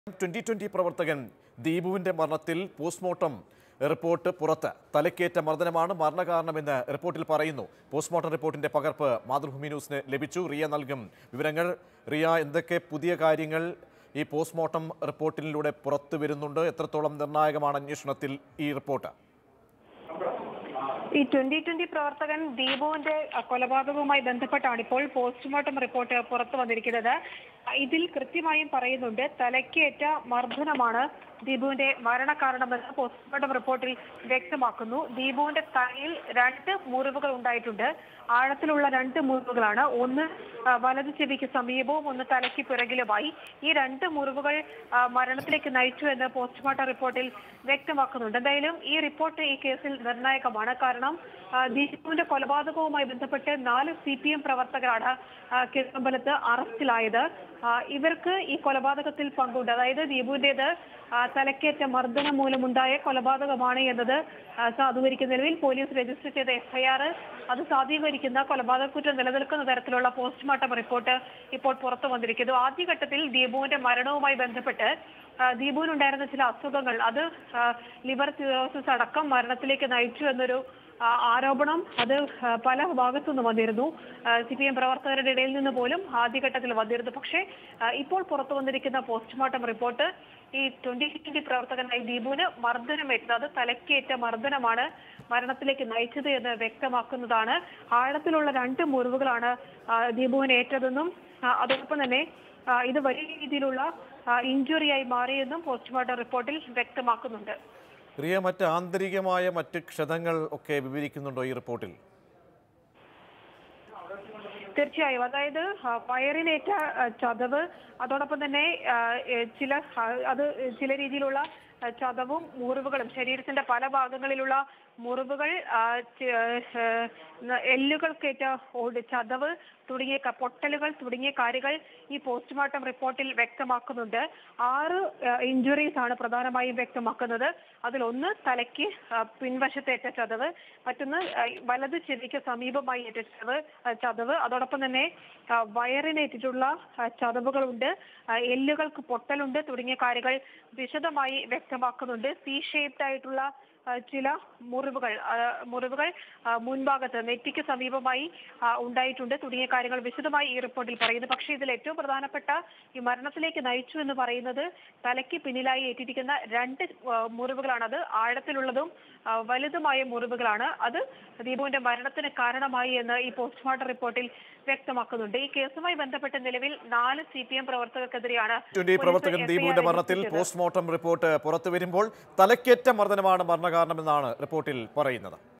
Twenty twenty പ്രവർത്തകൻ ദീപുവിന്റെ മരണത്തിൽ postmortem report പുറത്ത് തലക്കേറ്റ മർദ്ദനമാണ് മരണകാരണമെന്ന് റിപ്പോർട്ടിൽ പറയുന്നു പോസ്റ്റ്മോർട്ടം റിപ്പോർട്ടിന്റെ പകർപ്പ് മാതൃഭൂമി ന്യൂസിന് ലഭിച്ചു റിയ നൽകും വിവരങ്ങൾ റിയ എന്തൊക്കെ പുതിയ കാര്യങ്ങൾ ഈ പോസ്റ്റ്മോർട്ടം റിപ്പോർട്ടിലൂടെ പുറത്തു വരുന്നുണ്ട് എത്രത്തോളം നിർണായകമാണ് അന്വേഷണത്തിൽ ഈ റിപ്പോർട്ട് ഈ ട്വന്റി ട്വന്റി പ്രവർത്തകൻ ദീപുവിന്റെ അഹ്, കൊലപാതകവുമായി ബന്ധപ്പെട്ടാണ് ഇപ്പോൾ പോസ്റ്റ്മോർട്ടം റിപ്പോർട്ട് പുറത്തു വന്നിരിക്കുന്നത് ഇതിൽ കൃത്യമായും പറയുന്നുണ്ട് തലക്കേറ്റ മർദ്ദനമാണ് ദീപുവിന്റെ മരണകാരണമെന്ന് പോസ്റ്റ്മോർട്ടം റിപ്പോർട്ടിൽ വ്യക്തമാക്കുന്നു ദീപുവിന്റെ തലയിൽ രണ്ട് മുറിവുകൾ ഉണ്ടായിട്ടുണ്ട് ആഴത്തിലുള്ള രണ്ട് മുറിവുകളാണ് ഒന്ന് ആ, വലതു ചെവിക്ക് സമീപവും ഒന്ന് തലയ്ക്ക് പിറകിലുമായി ഈ രണ്ട് മുറിവുകൾ ആ, മരണത്തിലേക്ക് നയിച്ചു എന്ന് പോസ്റ്റ്മോർട്ടം റിപ്പോർട്ടിൽ വ്യക്തമാക്കുന്നുണ്ട് എന്തായാലും ഈ റിപ്പോർട്ട് ഈ കേസിൽ നിർണായകമാണ് കാരണം ആ, ദീപുവിന്റെ കൊലപാതകവുമായി ബന്ധപ്പെട്ട് നാല് സി പി എം പ്രവർത്തകരാണ് ആ, കിഴക്കമ്പലത്ത് അറസ്റ്റിലായത് ആ, ഇവർക്ക് ഈ കൊലപാതകത്തിൽ പങ്കുണ്ട് അതായത് ദീപുവിന്റേത് ആ, തലക്കേറ്റ മർദ്ദനം മൂലമുണ്ടായ കൊലപാതകമാണ് എന്നത് ആ, സാധൂകരിക്കുന്ന നിലവിൽ പോലീസ് രജിസ്റ്റർ ചെയ്ത എഫ്ഐആർ അത് സാധൂകരിക്കുന്ന കൊലപാതക കുറ്റം നിലനിൽക്കുന്ന തരത്തിലുള്ള പോസ്റ്റ്മോർട്ടം റിപ്പോർട്ട് ഇപ്പോൾ പുറത്തു വന്നിരിക്കുന്നു ആദ്യഘട്ടത്തിൽ ദീപുവിന്റെ മരണവുമായി ബന്ധപ്പെട്ട് ആ, ദീപുവിനുണ്ടായിരുന്ന ചില അസുഖങ്ങൾ അത് ആ, ലിവർ സിറോസിസ് അടക്കം മരണത്തിലേക്ക് നയിച്ചു എന്നൊരു ആ, ആരോപണം അത് ആ, പല ഭാഗത്തുനിന്ന് വന്നിരുന്നു സി പി എം പ്രവർത്തകരുടെ ഇടയിൽ നിന്ന് പോലും ആദ്യഘട്ടത്തിൽ വന്നിരുന്നു പക്ഷേ ആ, ഇപ്പോൾ പുറത്തു വന്നിരിക്കുന്ന പോസ്റ്റ്മോർട്ടം റിപ്പോർട്ട് ഈ ട്വന്റി ട്വന്റി പ്രവർത്തകനായി ദീപുവിന് മർദ്ദനമേറ്റത് അത് തലക്കേറ്റ മർദ്ദനമാണ് മരണത്തിലേക്ക് നയിച്ചത് എന്ന് വ്യക്തമാക്കുന്നതാണ് ആഴത്തിലുള്ള രണ്ട് മുറിവുകളാണ് ആ, ദീപുവിന് ഏറ്റതെന്നും ആ, അതോടൊപ്പം തന്നെ ആ, ഇത് വലിയ രീതിയിലുള്ള ഇഞ്ചുറിയായി മാറിയെന്നും പോസ്റ്റ്മോർട്ടം റിപ്പോർട്ടിൽ വ്യക്തമാക്കുന്നുണ്ട് റിയ മറ്റ് ആന്തരികമായ മറ്റ് ക്ഷതങ്ങൾ ഒക്കെ വിവരിക്കുന്നുണ്ടോ ഈ റിപ്പോർട്ടിൽ തീർച്ചയായും അതായത് ആ, വയറിനേറ്റ ആ, ചതവ് അതോടൊപ്പം തന്നെ ആ, ഏ, ചില ആ, അത് ചില രീതിയിലുള്ള ആ, ചതവും മുറിവുകളും ശരീരത്തിന്റെ പല ഭാഗങ്ങളിലുള്ള മുറിവുകൾ ആ, ച- ഏ, എല്ലുകൾക്കേറ്റ ഓട് ചതവ് തുടങ്ങിയ ക- പൊട്ടലുകൾ തുടങ്ങിയ കാര്യങ്ങൾ ഈ പോസ്റ്റ്മോർട്ടം റിപ്പോർട്ടിൽ വ്യക്തമാക്കുന്നുണ്ട് ആറ് ഇഞ്ചുറീസ് ആണ് പ്രധാനമായും വ്യക്തമാക്കുന്നത് അതിലൊന്ന് തലയ്ക്ക് ആ, പിൻവശത്തേറ്റ ചതവ് മറ്റൊന്ന് ആ, വലത് ചെവിക്ക് സമീപമായി ഏറ്റ ചതവ് ആ, ചതവ് അതോടൊപ്പം തന്നെ ആ, വയറിനേറ്റിട്ടുള്ള ആ, ചതവുകളുണ്ട് ആ, എല്ലുകൾക്ക് പൊട്ടലുണ്ട് തുടങ്ങിയ കാര്യങ്ങൾ വിശദമായി വ്യക്തമാക്കുന്നുണ്ട് സി ഷേപ്ഡ് ആയിട്ടുള്ള ആ, ചില മുറിവുകൾ ആ, മുറിവുകൾ ആ, മുൻഭാഗത്ത് നെറ്റിക്ക് സമീപമായി ആ, ഉണ്ടായിട്ടുണ്ട് തുടങ്ങിയ കാര്യങ്ങൾ വിശദമായി ഈ റിപ്പോർട്ടിൽ പറയുന്നു പക്ഷേ ഇതിൽ ഏറ്റവും പ്രധാനപ്പെട്ട ഈ മരണത്തിലേക്ക് നയിച്ചു എന്ന് പറയുന്നത് തലയ്ക്ക് പിന്നിലായി ഏറ്റിരിക്കുന്ന രണ്ട് ആ, മുറിവുകളാണ് അത് ആഴത്തിലുള്ളതും ആ, വലുതുമായ മുറിവുകളാണ് അത് ദീപുവിന്റെ മരണത്തിന് കാരണമായി എന്ന് ഈ പോസ്റ്റ്മോർട്ടം റിപ്പോർട്ടിൽ വ്യക്തമാക്കുന്നുണ്ട് ഈ കേസുമായി ബന്ധപ്പെട്ട് നിലവിൽ നാല് സി പി എം പ്രവർത്തകർക്കെതിരെയാണ് ട്വന്റി പോലീസ് പ്രവർത്തകൻ FIR ദീപുവിന്റെ മരണത്തിൽ രജിസ്റ്റർ ചെയ്തത്. പോസ്റ്റ്മോർട്ടം റിപ്പോർട്ട് പുറത്തു വരുമ്പോൾ തലക്കേറ്റ മർദ്ദനമാണ് മരണകാരണമെന്നാണ് റിപ്പോർട്ടിൽ പറയുന്നത്